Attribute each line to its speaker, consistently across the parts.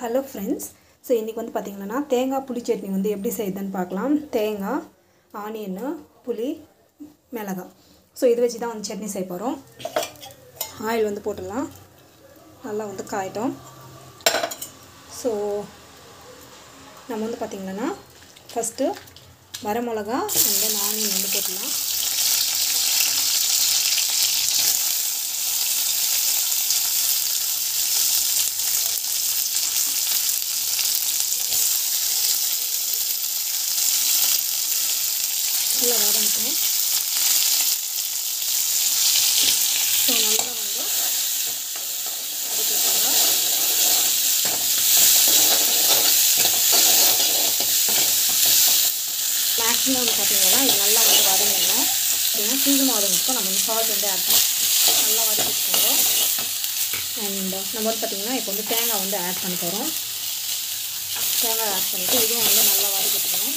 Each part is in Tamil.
Speaker 1: ஹலோ ஃப்ரெண்ட்ஸ் ஸோ இன்றைக்கி வந்து பார்த்திங்கன்னா தேங்காய் புளி சட்னி வந்து எப்படி செய்யுதுன்னு பார்க்கலாம் தேங்காய் ஆனியனு புளி மிளகாய் ஸோ இது வச்சு தான் வந்து சட்னி செய்ய போகிறோம் ஆயில் வந்து போட்டுடலாம் நல்லா வந்து காயட்டும் ஸோ நம்ம வந்து பார்த்திங்கன்னா ஃபஸ்ட்டு வரமிளகா அண்ட் தென் ஆனியன் வந்து போட்டுடலாம் நல்லா வதங்கிட்டோம் ஸோ நல்லா வந்து வதக்கிட்டாங்க மேக்ஸிமம் வந்து பார்த்தீங்கன்னா இது நல்லா வந்து வதங்கணும் அப்படின்னா சீக்கிரமாக வதங்கிட்டோம் நம்ம வந்து சால்ட் வந்து ஆட் பண்ணோம் நல்லா வதக்கிக்கோங்க அண்ட் நம்ம வந்து பார்த்திங்கன்னா இப்போ வந்து தேங்காய் வந்து ஆட் பண்ண போகிறோம் தேங்காய் ஆட் பண்ணிவிட்டு இதுவும் வந்து நல்லா வதக்கிக்கணும்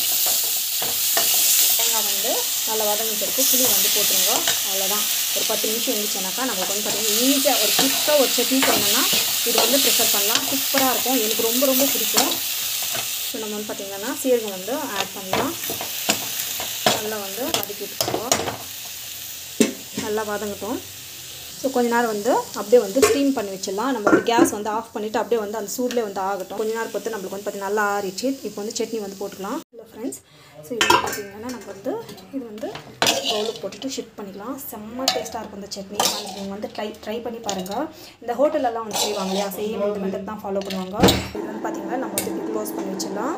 Speaker 1: தேங்காய் வந்து நல்லா வதங்கிட்டு புளி வந்து போட்டுருங்க அவ்வளோதான் ஒரு பத்து நிமிஷம் இருந்துச்சுனாக்கா நமக்கு வந்து பார்த்திங்கன்னா ஈஸியாக ஒரு குயிக்காக ஒரு சட்னி செய்யணும்னா இது வந்து ப்ரிஃபர் பண்ணலாம் சூப்பராக இருக்கும் எனக்கு ரொம்ப ரொம்ப பிடிக்கும் ஸோ நம்ம வந்து பார்த்திங்கன்னா சீரகம் வந்து ஆட் பண்ணலாம் நல்லா வந்து வதக்கி விட்டுருவோம் நல்லா வதங்கட்டும் ஸோ கொஞ்ச நேரம் வந்து அப்படியே வந்து ஸ்டீம் பண்ணி வச்சிடலாம் நம்ம வந்து கேஸ் வந்து ஆஃப் பண்ணிவிட்டு அப்படியே வந்து அந்த சூட்லேயே வந்து ஆகட்டும் கொஞ்ச நேரம் பொறுத்து நம்மளுக்கு வந்து பார்த்திங்கன்னா நல்லா ஆறிச்சு இப்போ வந்து சட்னி வந்து போட்டுக்கலாம் இல்லை ஃப்ரெண்ட்ஸ் ஸோ இது பார்த்திங்கன்னா நம்ம வந்து இது வந்து பவுலுக்கு போட்டுட்டு ஷிஃப்ட் பண்ணிக்கலாம் செம்ம டேஸ்ட்டாக இருக்கும் இந்த சட்னி வந்து நீங்கள் வந்து ட்ரை ட்ரை பண்ணி பாருங்கள் இந்த ஹோட்டலெல்லாம் வந்து செய்வாங்க இல்லையா சேம் இந்த மெத்தட் தான் ஃபாலோ பண்ணுவாங்க இது வந்து பார்த்திங்கன்னா நம்ம வந்து இப்படி க்ளோஸ் பண்ணி வச்சிடலாம்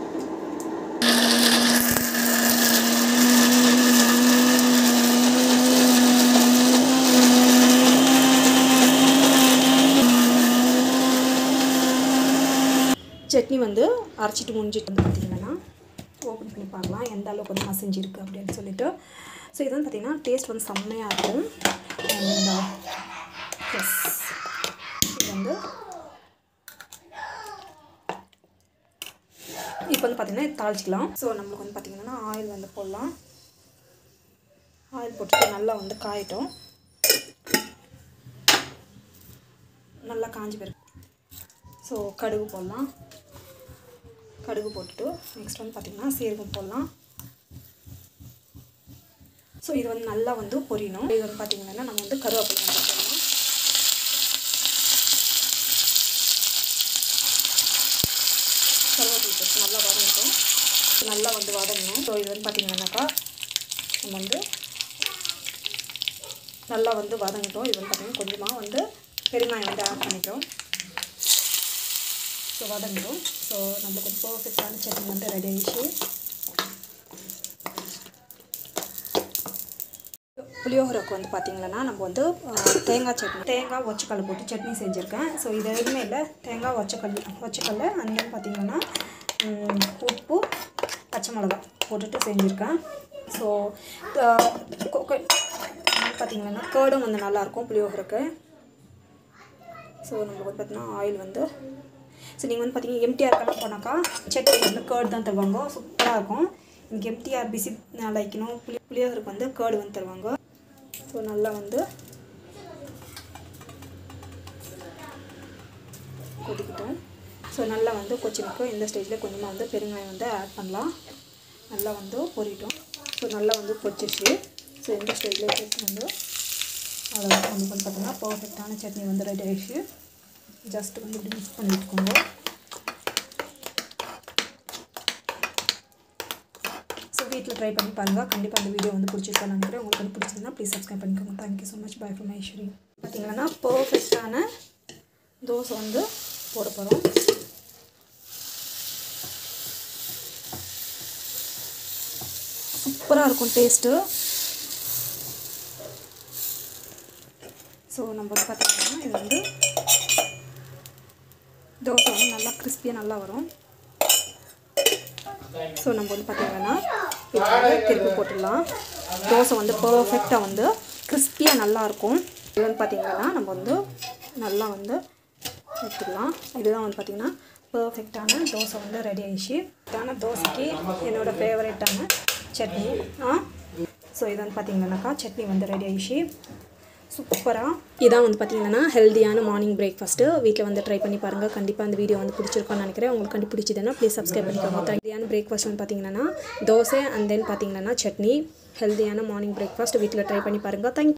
Speaker 1: சட்னி வந்து அரைச்சிட்டு முடிஞ்சிட்டு வந்து பார்த்திங்கன்னா ஓப்பன் பண்ணி பார்க்கலாம் எந்த அளவுக்கு வந்து மசிஞ்சிருக்கு அப்படின்னு சொல்லிட்டு ஸோ இது வந்து பார்த்திங்கன்னா டேஸ்ட் வந்து செம்மையாக இருக்கும் அண்ட் எஸ் இது வந்து இப்போ வந்து பார்த்திங்கன்னா இது தாளிச்சிக்கலாம் ஸோ நம்மளுக்கு வந்து பார்த்திங்கன்னா ஆயில் வந்து போடலாம் ஆயில் போட்டுட்டு நல்லா வந்து காயட்டும் நல்லா காஞ்சி பிறகு ஸோ கடுகு போடலாம் கடுகு போட்டுட்டு நெக்ஸ்ட் வந்து பார்த்திங்கன்னா சீரகம் போடலாம் ஸோ இது வந்து நல்லா வந்து பொரியணும் இது வந்து பார்த்திங்கன்னா நம்ம வந்து கருவேப்பிலை வந்து போடலாம் கருவேப்பிலை போட்டு நல்லா வதங்கட்டும் நல்லா வந்து வதங்கணும் ஸோ இது வந்து பார்த்திங்கன்னாக்கா நம்ம வந்து நல்லா வந்து வதங்கட்டும் இது வந்து பார்த்திங்கன்னா கொஞ்சமாக வந்து பெருங்காயம் வந்து ஆட் பண்ணிக்கிறோம் ஸோ வதங்கிடும் ஸோ நம்மளுக்கு ஒரு பர்ஃபெக்டான சட்னி வந்து ரெடி ஆயிடுச்சு புளியோகரைக்கு வந்து பார்த்திங்கன்னா நம்ம வந்து தேங்காய் சட்னி தேங்காய் ஒச்சக்கல் போட்டு சட்னி செஞ்சுருக்கேன் ஸோ இது எதுவுமே இல்லை தேங்காய் ஒச்சக்கல் ஒச்சக்கல் அண்ட் தென் பார்த்திங்கன்னா உப்பு பச்சை மிளகா போட்டுட்டு செஞ்சுருக்கேன் ஸோ பார்த்திங்கன்னா கேர்டும் வந்து நல்லாயிருக்கும் புளியோகரைக்கு ஸோ நம்மளுக்கு வந்து பார்த்திங்கன்னா ஆயில் வந்து ஸோ நீங்கள் வந்து பார்த்தீங்கன்னா எம்டிஆர்க்கெல்லாம் போனாக்கா சட்னி வந்து கேர்டு தான் தருவாங்க சூப்பராக இருக்கும் எனக்கு எம்டிஆர் பிசி லைக்கணும் புளி புளியோதருக்கு வந்து கேர்டு வந்து தருவாங்க ஸோ நல்லா வந்து கொதிக்கிட்டோம் ஸோ நல்லா வந்து கொச்சினுக்கு இந்த ஸ்டேஜில் கொஞ்சமாக வந்து பெருங்காயம் வந்து ஆட் பண்ணலாம் நல்லா வந்து பொரிட்டோம் ஸோ நல்லா வந்து கொச்சிச்சு ஸோ இந்த ஸ்டேஜில் சட்னி வந்து அதை வந்து பார்த்தீங்கன்னா பர்ஃபெக்டான சட்னி வந்து ரெடி ஆயிடுச்சு ஜஸ்ட் வந்து இப்படி மிக்ஸ் பண்ணி வச்சுக்கோங்க ஸோ வீட்டில் ட்ரை பண்ணி பாருங்கள் கண்டிப்பாக அந்த வீடியோ வந்து பிடிச்சிருக்கோன்னு நினைக்கிறேன் உங்களுக்கு வந்து பிடிச்சிருந்தா ப்ளீஸ் சப்ஸ்கிரைப் பண்ணிக்கோங்க thank you so much bye from Aishwari பார்த்தீங்கன்னா பர்ஃபெக்டான தோசை வந்து போட போகிறோம் சூப்பராக இருக்கும் டேஸ்ட்டு ஸோ நம்ம வந்து பார்த்திங்கன்னா இது வந்து தோசை வந்து நல்லா கிறிஸ்பியாக நல்லா வரும் ஸோ நம்ம வந்து பார்த்திங்கன்னா இப்போ வந்து திருப்பி போட்டுடலாம் தோசை வந்து பர்ஃபெக்டாக வந்து கிறிஸ்பியாக நல்லாயிருக்கும் இது வந்து பார்த்திங்கன்னா நம்ம வந்து நல்லா வந்து எடுத்துக்கலாம் இதுதான் வந்து பார்த்திங்கன்னா பர்ஃபெக்டான தோசை வந்து ரெடி ஆயிடுச்சு ஆனால் தோசைக்கு என்னோடய ஃபேவரட்டான சட்னி ஆ ஸோ இது வந்து பார்த்திங்கன்னாக்கா சட்னி வந்து ரெடி ஆயிடுச்சு சூப்பராக இதான் வந்து பார்த்தீங்கன்னா ஹெல்தியான மார்னிங் பிரேக்ஃபாஸ்ட்டு வீட்டில் வந்து ட்ரை பண்ணி பாருங்கள் கண்டிப்பாக அந்த வீடியோ வந்து பிடிச்சிருக்கோன்னு நினைக்கிறேன் உங்களுக்கு கண்டி பிடிச்சதுன்னா ப்ளீஸ் சப்ஸ்கிரைப் பண்ணிக்கோங்க ஹெல்தியான பிரேக்ஃபாஸ்ட் வந்து பார்த்தீங்கன்னா தோசை அண்ட் தென் பார்த்தீங்கன்னா சட்னி ஹெல்தியான மார்னிங் பிரேக்ஃபாஸ்ட் வீட்டில் ட்ரை பண்ணி பாருங்கள் தேங்க்